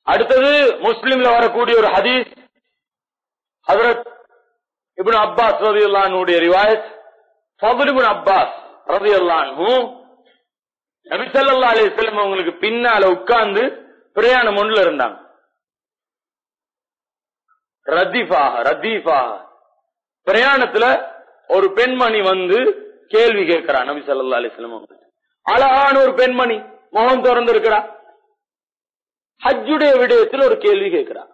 அடுத்தது முஸ்லிம்ல வரக்கூடிய ஒரு ஹதீஸ் ஹதரத் இப்னு அப்பாஸ் ரதியுல்லானுடைய ரிவாயத் ஃபதுல் இப்னு அப்பாஸ் ரதியுல்லானு நபி ஸல்லல்லாஹு அலைஹி வஸல்லம் அவங்களுக்கு பின்னால உட்கார்ந்து பிரயாணம் ஒண்ணுல இருந்தாங்க ரதீஃபாக ரதீஃபாக பிரயாணத்துல ஒரு பெண்மணி வந்து கேள்வி கேட்கிறா நபி ஸல்லல்லாஹு அலைஹி வஸல்லம் அவங்க அழகான ஒரு பெண்மணி முகம் திறந்து இருக்கிறா ஹஜ்ஜுடைய விடயத்தில் ஒரு கேள்வி கேட்கிறா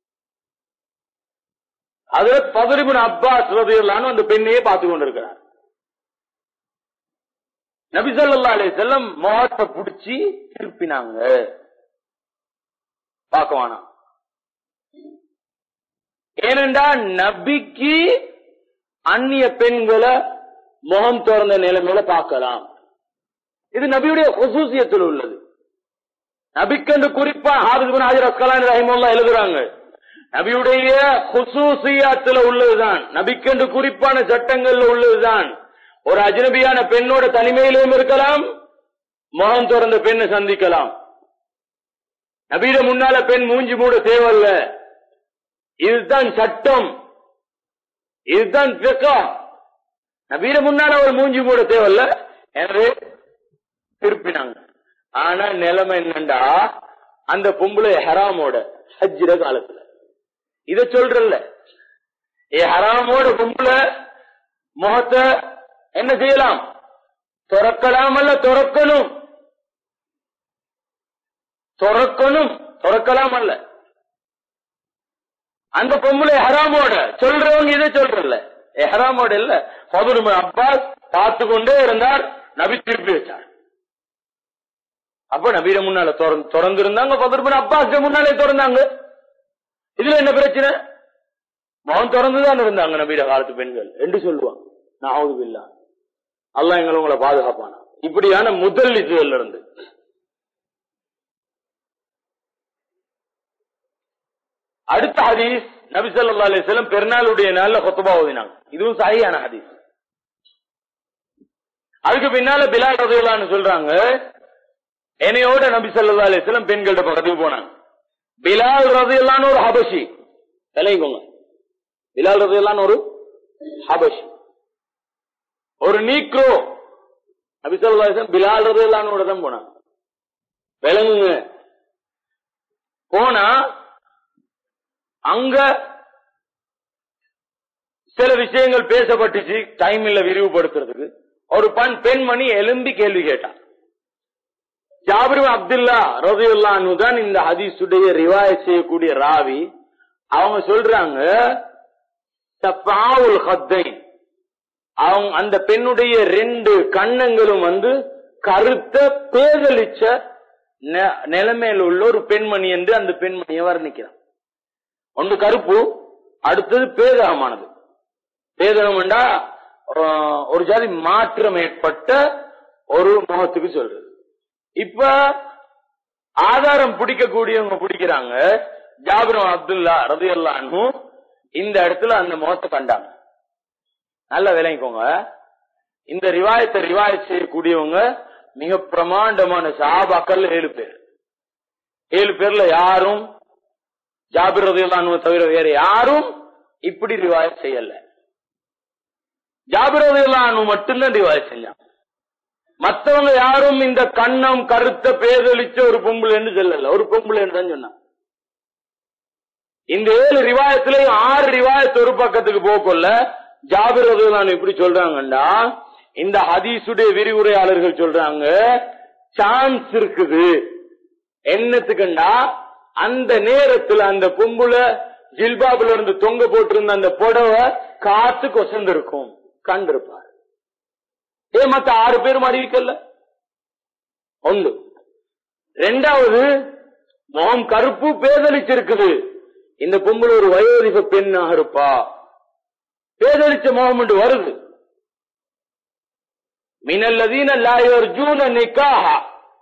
அதுல பதறிபின் அப்பாஸ் ரதியல்லான்னு அந்த பெண்ணையே பார்த்து கொண்டிருக்கிறார் நபி ஸல்லல்லாஹு அலைஹி வஸல்லம் முகத்தை பிடிச்சி திருப்பினாங்க பார்க்க வேணாம் ஏனென்றா நபிக்கு அந்நிய பெண்களை முகம் திறந்த நிலைமையில பார்க்கலாம் இது நபியுடைய ஹுசூசியத்தில் உள்ளது நபிக்கென்று குறிப்பா ஹாபிஸ் பின் ஹாஜர் அஸ்கலான் ரஹிமுல்லா எழுதுறாங்க நபியுடைய ஹுசூசியாத்துல உள்ளதுதான் நபிக்கென்று குறிப்பான சட்டங்கள்ல உள்ளதுதான் ஒரு அஜ்னபியான பெண்ணோட தனிமையிலும் இருக்கலாம் முகம் திறந்த பெண்ணை சந்திக்கலாம் நபியிட முன்னால பெண் மூஞ்சி மூட தேவையில்ல இதுதான் சட்டம் இதுதான் பிக்கா நபீர முன்னால ஒரு மூஞ்சி மூட தேவையில்ல எனவே திருப்பினாங்க ஆனா நிலைமை என்னண்டா அந்த பொம்பளை ஹராமோட ஹஜ்ஜிர காலத்துல இத சொல்றல்ல ஏ ஹராமோட பொம்பளை முகத்தை என்ன செய்யலாம் துறக்கலாம் அல்ல துறக்கணும் துறக்கணும் துறக்கலாம் அல்ல அந்த பொம்பளை ஹராமோட சொல்றவங்க இதை சொல்றல ஹராமோட இல்ல பதுரும அப்பாஸ் பார்த்து கொண்டே இருந்தார் நபி திருப்பி வச்சார் அப்ப நபீர முன்னால திறந்து இருந்தாங்க பதுருமன் அப்பாஸ் முன்னாலே திறந்தாங்க இதுல என்ன பிரச்சனை மகன் திறந்துதான் இருந்தாங்க நபீர காலத்து பெண்கள் என்று சொல்லுவாங்க நான் இல்ல அல்லாஹ் எங்களை உங்களை பாதுகாப்பானா இப்படியான முதல் இதுல இருந்து அடுத்த ஹதீஸ் நபி ஸல்லல்லாஹு அலைஹி வஸல்லம் பெருநாளுடைய நாள்ல குத்பா ஓதினாங்க இதுவும் சஹீஹான ஹதீஸ் அதுக்கு பின்னால பிலால் ரலியல்லாஹு சொல்றாங்க என்னையோட நபி ஸல்லல்லாஹு அலைஹி வஸல்லம் பெண்கள்ட்ட பக்கத்துக்கு போனாங்க பிலால் ரலியல்லாஹு ஒரு ஹபஷி விளங்கிக்கோங்க பிலால் ரலியல்லாஹு ஒரு ஹபஷி ஒரு நீக்ரோ நபி ஸல்லல்லாஹு அலைஹி வஸல்லம் பிலால் ரலியல்லாஹு தான் போனாங்க விளங்குங்க போனா அங்க சில விஷயங்கள் பேசப்பட்டுச்சு டைம் இல்ல விரிவுபடுத்துறதுக்கு ஒரு பண் பெண்மணி எலும்பி கேள்வி கேட்டான் ஜாபிர் அப்துல்லா ரபியுல்லான்னு தான் இந்த ஹதீஸுடைய ரிவாய செய்யக்கூடிய ராவி அவங்க சொல்றாங்க தஃபாவுல் ஹத்தைன் அவங்க அந்த பெண்ணுடைய ரெண்டு கண்ணங்களும் வந்து கருத்த பேதலிச்ச நிலைமையில் உள்ள ஒரு பெண்மணி என்று அந்த பெண்மணியை வர்ணிக்கிறான் ஒன்று கருப்பு அடுத்தது பேதகமானது பேதகம் என்றா ஒரு ஜாதி மாற்றம் ஏற்பட்ட ஒரு முகத்துக்கு சொல்றது இப்ப ஆதாரம் பிடிக்கக்கூடியவங்க பிடிக்கிறாங்க ஜாபிரம் அப்துல்லா ரதி அல்லான்னு இந்த இடத்துல அந்த முகத்தை கண்டாங்க நல்ல விளங்கிக்கோங்க இந்த ரிவாயத்தை ரிவாயத் செய்யக்கூடியவங்க மிக பிரமாண்டமான சாபாக்கள் ஏழு பேர் ஏழு பேர்ல யாரும் ஜாபிர் ரதியல்லான்னு தவிர வேற யாரும் இப்படி ரிவாயத் செய்யல ஜாபிர் ரதியல்லான்னு மட்டும்தான் ரிவாயத் செஞ்சான் மத்தவங்க யாரும் இந்த கண்ணம் கருத்த பேதளிச்ச ஒரு பொம்பளைன்னு சொல்லல ஒரு பொம்பளைன்னு தான் சொன்னான் இந்த ஏழு ரிவாயத்துல ஆறு ரிவாயத் ஒரு பக்கத்துக்கு போக்கொள்ள ஜாபிர் ரதியல்லான்னு இப்படி சொல்றாங்கண்டா இந்த ஹதீசுடைய விரிவுரையாளர்கள் சொல்றாங்க சான்ஸ் இருக்குது என்னத்துக்குண்டா அந்த நேரத்துல அந்த பொம்புல ஜில்பாபுல இருந்து தொங்க போட்டிருந்த அந்த புடவை காத்து கொசந்திருக்கும் கண்டிருப்பார் ஏ மத்த ஆறு பேரும் அறிவிக்கல ஒன்று ரெண்டாவது முகம் கருப்பு பேதளிச்சிருக்குது இந்த பொம்புல ஒரு வயோதிக பெண்ணாக இருப்பா பேதளிச்ச முகம் என்று வருது மினல்லதீன லாயர்ஜூன நிக்காஹா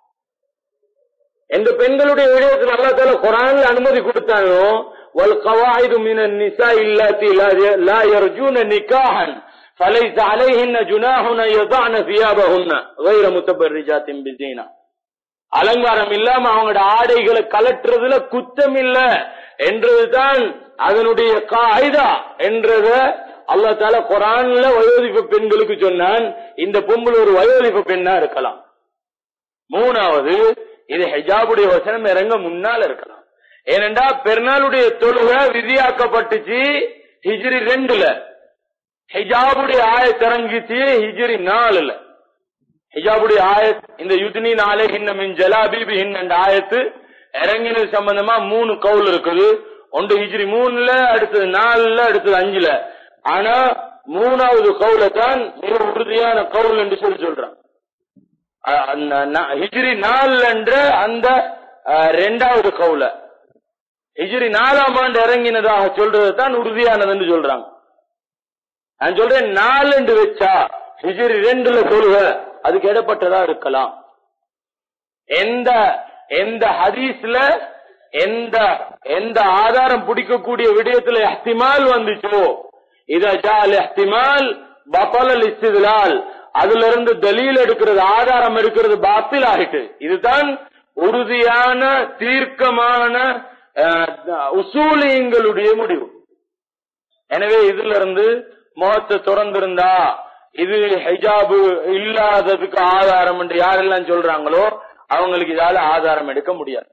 எந்த பெண்களுடைய விடயத்தில் அல்லா தால குரான்ல அனுமதி கொடுத்தானோ வல் கவாயிது மின நிசா இல்லாத்தி லா யர்ஜூன நிக்காஹன் فليس عليهن جناح يضعن ثيابهن غير متبرجات بزينة அலங்காரம் இல்லாம அவங்களோட ஆடைகளை கலட்டுறதுல குத்தம் இல்ல என்றதுதான் அதனுடைய காய்தா என்றத அல்லாஹ் தால குரான்ல வயோதிப பெண்களுக்கு சொன்னான் இந்த பொம்பளை ஒரு வயோதிப பெண்ணா இருக்கலாம் மூணாவது இது ஹிஜாபுடைய வசனம் இறங்க முன்னால இருக்கலாம் ஏனென்றா பெருநாளுடைய தொழுகை விதியாக்கப்பட்டுச்சு ஹிஜ்ரி ரெண்டுல ஹிஜாபுடைய ஆயத் இறங்கிச்சு ஹிஜ்ரி நாலுல ஹிஜாபுடைய ஆயத் இந்த யுத்னி நாளே ஹின்னமின் ஜலாபிபி ஹின் என்ற ஆயத்து இறங்கினது சம்பந்தமா மூணு கவுல் இருக்குது ஒன்று ஹிஜ்ரி மூணுல அடுத்தது நாலுல அடுத்தது அஞ்சுல ஆனா மூணாவது கவுல தான் மிக உறுதியான கவுல் என்று சொல்லி சொல்றான் அஹ் அந்த நா- ஹிஜ்ரி நாலுல என்ற அந்த அஹ், ரெண்டாவது கவுல ஹிஜ்ரி நாலாம் ஆண்டு இறங்கினதாக சொல்றது தான் உறுதியானதுன்னு சொல்றாங்க நான் சொல்றேன் நாலு என்று வச்சா ஹிஜ்ரி ரெண்டுல சொல்லுக அதுக்கு இடப்பட்டதா இருக்கலாம் எந்த எந்த ஹதீஸ்ல எந்த எந்த ஆதாரம் பிடிக்கக்கூடிய விடயத்துல எஹ்திமால் வந்துச்சோ இத ஜால் எஹ்திமால் பபலல் இஸ்திதலால் அதுல இருந்து தலீல் எடுக்கிறது ஆதாரம் எடுக்கிறது பாத்தில் ஆகிட்டு இதுதான் உறுதியான தீர்க்கமான அஹ், உசூலியங்களுடைய முடிவு எனவே இதுல இருந்து முகத்தை திறந்திருந்தா இது ஹிஜாபு இல்லாததுக்கு ஆதாரம் என்று யாரெல்லாம் சொல்றாங்களோ அவங்களுக்கு இதால ஆதாரம் எடுக்க முடியாது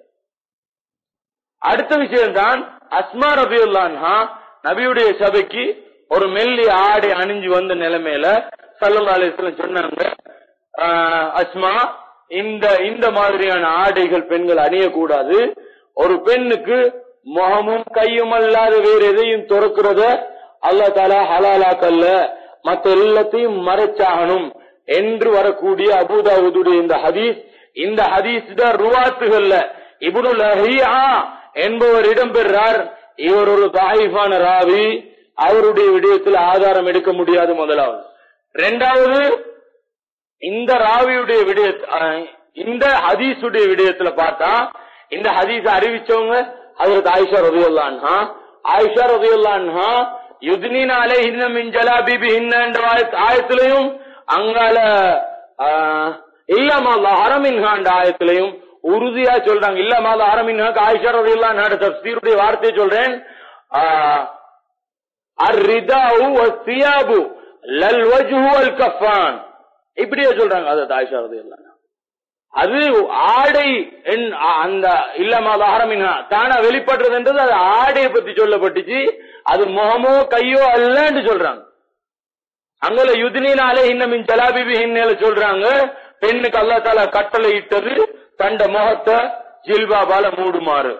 அடுத்த விஷயம் தான் அஸ்மா ரபியுல்லான்ஹா நபியுடைய சபைக்கு ஒரு மெல்லி ஆடை அணிஞ்சு வந்த நிலைமையில சல்லல்லா அலிஸ்லாம் சொன்னாங்க ஆஹ், அஸ்மா இந்த இந்த மாதிரியான ஆடைகள் பெண்கள் அணியக்கூடாது ஒரு பெண்ணுக்கு முகமும் கையும் அல்லாத வேற எதையும் துறக்கிறத அல்லாஹ் தாலா ஹலாலாக்கல்ல மத்த எல்லாத்தையும் மறைச்சாகணும் என்று வரக்கூடிய அபுதாவுடைய இந்த ஹதீஸ் இந்த ஹதீஸ் தான் ருவாத்துகள்ல இப்னுல் லஹியா என்பவர் இடம்பெறார் இவர் ஒரு தாயிஃபான ராவி அவருடைய விடயத்தில் ஆதாரம் எடுக்க முடியாது முதலாவது இரண்டாவது இந்த ராவியுடைய விடய அஹ், இந்த ஹதீஸுடைய விடயத்துல பார்த்தா இந்த ஹதீஸ் அறிவிச்சவங்க ஹஜரத் ஆயிஷா ரதியுல்லான்ஹா ஆயிஷா ரதியுல்லான்ஹா யுத்னின் அலைஹின்ன மின் ஜலாபிபிஹின்ன என்ற ஆயத்- ஆயத்திலையும் அங்கால ஆஹ், இல்லாம அல்லாஹ் ஹரமின்ஹா என்ற ஆயத்திலையும் உறுதியா சொல்றாங்க இல்லாம அல்லாஹ் ஹரமின்ஹாக்கு ஆயிஷா ரதியுல்லான்ஹா தப்சீருடைய வார்த்தையை சொல்றேன் ஆஹ், அர்ரிதாவு வஸ்ஸியாபு லல் வஜ்ஹு வல் கஃபான் இப்படியே சொல்றாங்க அது ஆயிஷா ரதியல்லாஹு அது ஆடை என்- அந்த இல்லமா ஆரம்பினா தானா வெளிப்படுறதுன்றது அது ஆடையை பத்தி சொல்லப்பட்டுச்சு அது முகமோ கையோ அல்லன்னு சொல்றாங்க அங்கல யுதினாலே இன்னமின் ஜலாபிபி ஹின்னேல சொல்றாங்க பெண்ணுக்கு அல்லா தாலா கட்டளை இட்டது தண்ட முகத்தை ஜில்பாபால மூடுமாறு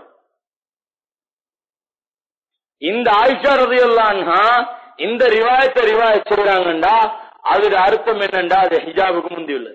இந்த ஆயிஷா ரதியல்லான்ஹா இந்த ரிவாயத்தை ரிவாயத் செய்றாங்கண்டா அதோட அர்த்தம் என்னண்டா அது ஹிஜாபுக்கு முந்தி உள்ளது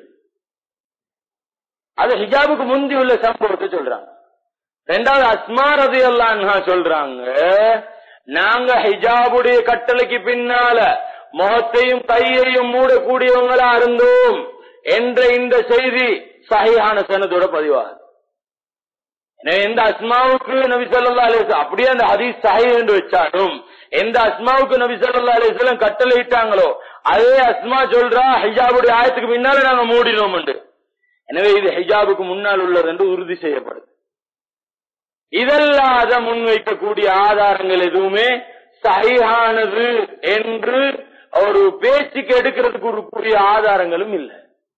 அது ஹிஜாபுக்கு முந்தி உள்ள சம்பவத்தை சொல்றாங்க ரெண்டாவது அஸ்மா ரதியல்லான்ஹா சொல்றாங்க நாங்க ஹிஜாபுடைய கட்டளைக்கு பின்னால முகத்தையும் கையையும் மூடக்கூடியவங்களா இருந்தோம் என்ற இந்த செய்தி சஹிஹான சனதோட பதிவாகுது எனவே எந்த அஸ்மாவுக்கு நபி ஸல்லல்லாஹு அலைஹி வஸல்லம் அப்படியே அந்த ஹதீஸ் சஹீஹ் என்று வச்சாலும் எந்த அஸ்மாவுக்கு நபி ஸல்லல்லாஹு அலைஹி வஸல்லம் கட்டளை இட்டாங்களோ அதே அஸ்மா சொல்றா ஹிஜாபுடைய ஆயத்துக்கு பின்னால நாங்க மூடினோம் என்று எனவே இது ஹிஜாபுக்கு முன்னால் உள்ளது என்று உறுதி செய்யப்படுது இதல்லாத முன்வைக்கக்கூடிய ஆதாரங்கள் எதுவுமே சஹீஹானது என்று ஒரு பேச்சுக்கு எடுக்கிறதுக்கு ஒரு கூடிய ஆதாரங்களும் இல்லை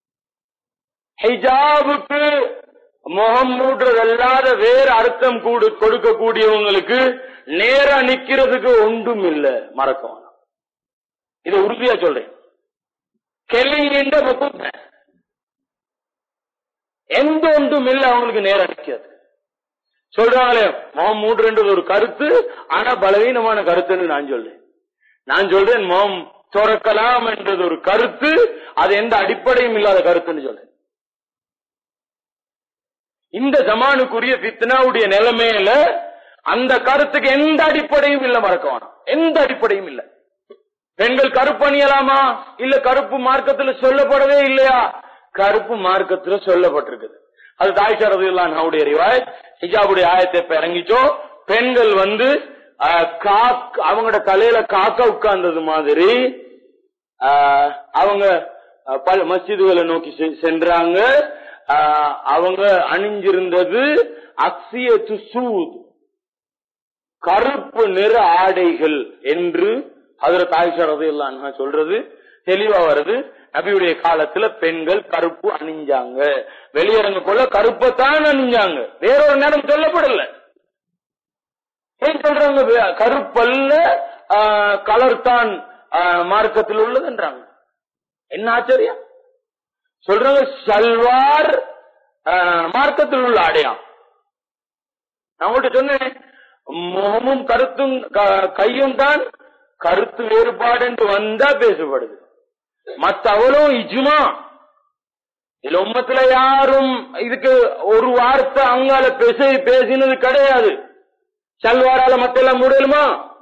ஹிஜாபுக்கு முகம் மூடுறதல்லாத வேறு அர்த்தம் கூடு கொடுக்கக்கூடியவங்களுக்கு நேரா நிக்கிறதுக்கு ஒன்றும் இல்ல மறக்க வேணாம் இதை உறுதியா சொல்றேன் கெல்லிங்கின்ற பக்கம் எந்த ஒன்றும் இல்ல அவங்களுக்கு நேரா நிக்கிறது சொல்றாங்களே முகம் மூடுன்றது ஒரு கருத்து ஆனா பலவீனமான கருத்துன்னு நான் சொல்றேன் நான் சொல்றேன் முகம் துறக்கலாம் என்றது ஒரு கருத்து அது எந்த அடிப்படையும் இல்லாத கருத்துன்னு சொல்றேன் இந்த ஜமானுக்குரிய பித்னாவுடைய நிலைமையில அந்த கருத்துக்கு எந்த அடிப்படையும் இல்ல மறக்க வேணாம் எந்த அடிப்படையும் இல்ல பெண்கள் கருப்பு அணியலாமா இல்ல கருப்பு மார்க்கத்துல சொல்லப்படவே இல்லையா கருப்பு மார்க்கத்துல சொல்லப்பட்டிருக்குது அது தாய்ஷா ரதியுல்லான் அவருடைய ரிவாயத் ஹிஜாபுடைய ஆயத்தை இப்ப இறங்கிச்சோ பெண்கள் வந்து அஹ், காக் அவங்களோட தலையில காக்கா உட்கார்ந்தது மாதிரி அஹ், அவங்க அஹ், பல மஸ்ஜிதுகளை நோக்கி செ- சென்றாங்க ஆஹ், அவங்க அணிஞ்சிருந்தது அக்சியத்து சூத் கருப்பு நிற ஆடைகள் என்று ஹதரத் ஆயிஷா ரலியல்லாஹு அன்ஹா சொல்றது தெளிவா வருது நபியுடைய காலத்துல பெண்கள் கருப்பு அணிஞ்சாங்க வெளியரங்குக்குள்ள கருப்பைத்தான் அணிஞ்சாங்க வேறொரு நேரம் சொல்லப்படல ஏன் சொல்றாங்க வே- கருப்பல்ல கலர் தான் ஆஹ், மார்க்கத்தில் உள்ளதுன்றாங்க என்ன ஆச்சரியம் சொல்றாங்க சல்வார் ஆஹ், மார்க்கத்தில் உள்ள ஆடையாம் நான் உங்கள்கிட்ட சொன்னேன் முகமும் கருத்தும் க- கையும் தான் கருத்து வேறுபாடு என்று வந்தா பேசப்படுது மத்த அவளும் இஜுமா இதுல உம்மத்துல யாரும் இதுக்கு ஒரு வார்த்தை அங்கால பேச பேசினது கிடையாது சல்வாரால மத்த எல்லாம் முடியலுமா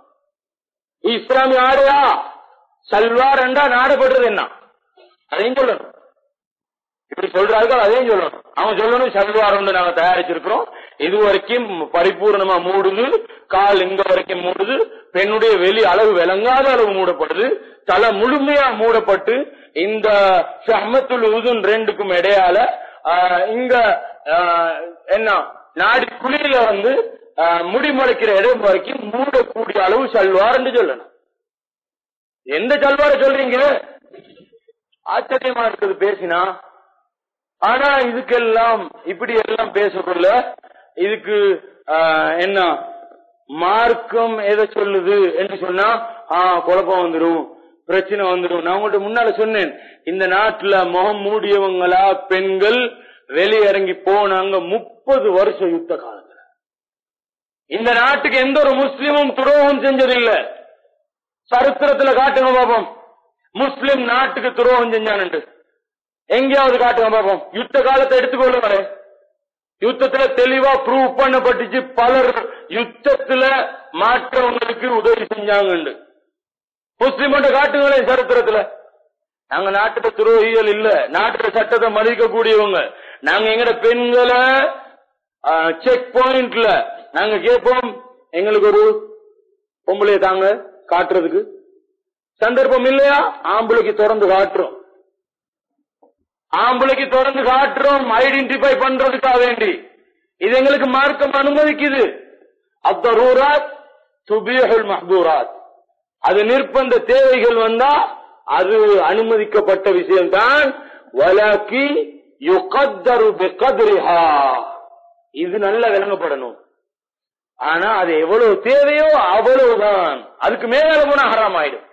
இஸ்லாமிய ஆடையா சல்வார் என்றா நாடப்படுறது என்ன அதையும் சொல்லணும் இப்படி சொல்றார்கள் அதையும் சொல்லணும் அவன் சொல்லணும் சல்வார் ஒன்று நாங்க தயாரிச்சிருக்கிறோம் இது வரைக்கும் பரிபூர்ணமா மூடுது கால் இங்க வரைக்கும் மூடுது பெண்ணுடைய வெளி அளவு விளங்காத அளவு மூடப்படுது தலை முழுமையா மூடப்பட்டு இந்த ஷஹ்மத்துல் உதுன் ரெண்டுக்கும் இடையால ஆஹ், இங்க ஆஹ், என்ன நாடி குழியில வந்து ஆஹ், முடி முளைக்கிற இடம் வரைக்கும் மூடக்கூடிய அளவு சல்வார் என்று சொல்லணும் எந்த சல்வாரை சொல்றீங்க ஆச்சரியமா இருக்குது பேசினா ஆனா இதுக்கெல்லாம் இப்படி எல்லாம் பேசக்குள்ள இதுக்கு ஆஹ், என்ன மார்க்கம் எதை சொல்லுது என்று சொன்னா ஆ குழப்பம் வந்துடும் பிரச்சனை வந்துடும் நான் உங்கள்ட்ட முன்னால சொன்னேன் இந்த நாட்டுல முகம் மூடியவங்களா பெண்கள் வெளியிறங்கி போனாங்க முப்பது வருஷம் யுத்த காலத்துல இந்த நாட்டுக்கு எந்த ஒரு முஸ்லிமும் துரோகம் செஞ்சதில்லை சரித்திரத்துல காட்டுங்க பாப்போம் முஸ்லிம் நாட்டுக்கு துரோகம் செஞ்சானுண்டு எங்கேயாவது காட்டுங்க பாப்போம் யுத்த காலத்தை எடுத்துக்கொள்ளுங்களே யுத்தத்துல தெளிவா ப்ரூவ் பண்ணப்பட்டுச்சு பலர் யுத்தத்துல மாற்றவங்களுக்கு உதவி செஞ்சாங்க முஸ்லிமோட காட்டுங்களேன் சரித்திரத்துல நாங்க நாட்டுல துரோகிகள் இல்ல நாட்டுல சட்டத்தை மதிக்க கூடியவங்க நாங்க எங்கட பெண்களை செக் பாயிண்ட்ல நாங்க கேட்போம் எங்களுக்கு ஒரு பொம்பளைய தாங்க காட்டுறதுக்கு சந்தர்ப்பம் இல்லையா ஆம்பளைக்கு தொடர்ந்து காட்டுறோம் ஆம்பளைக்கு தொடர்ந்து காட்டுறோம் ஐடென்டிஃபை பண்றதுக்காக வேண்டி இது எங்களுக்கு மார்க்கம் அனுமதிக்குது அத்தரூராத் துபியகுல் மஹ்தூராத் அது நிர்பந்த தேவைகள் வந்தா அது அனுமதிக்கப்பட்ட விஷயம்தான் வலக்கி யுகத்தரு பிகத்ரிஹா இது நல்ல விளங்கப்படணும் ஆனா அது எவ்வளவு தேவையோ அவ்வளவுதான் அதுக்கு மேல போனா ஹராம் ஆயிடும்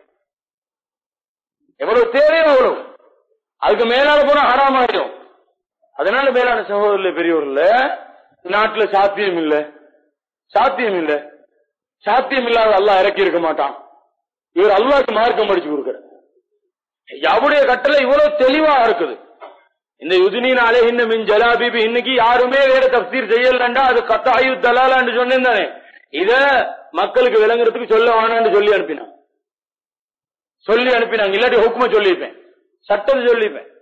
எவ்வளவு தேவையோ அவ்வளவு அதுக்கு மேலால போனா ஹராம் ஆயிடும் அதனால மேலான சகோதரர்ல பெரியவர்ல நாட்டுல சாத்தியம் இல்ல சாத்தியம் இல்ல சாத்தியம் இல்லாத அல்லாஹ் இறக்கி இருக்க மாட்டான் இவர் அல்லாஹ்க்கு மார்க்கம் படிச்சு கொடுக்கிற அவருடைய கட்டளை இவ்வளவு தெளிவா இருக்குது இந்த யுதினின் அலைஹின்ன மின் ஜலாபிபி இன்னைக்கு யாருமே வேற தப்சீர் செய்யலண்டா அது கத்தாயு தலாலான்னு சொன்னேன் தானே இத மக்களுக்கு விளங்குறதுக்கு சொல்ல வேணான்னு சொல்லி அனுப்பினான் சொல்லி அனுப்பினாங்க இல்லாட்டி ஹுக்கும சொல்லியிருப்பேன் சட்டத்தை சொல்லியிருப்பேன்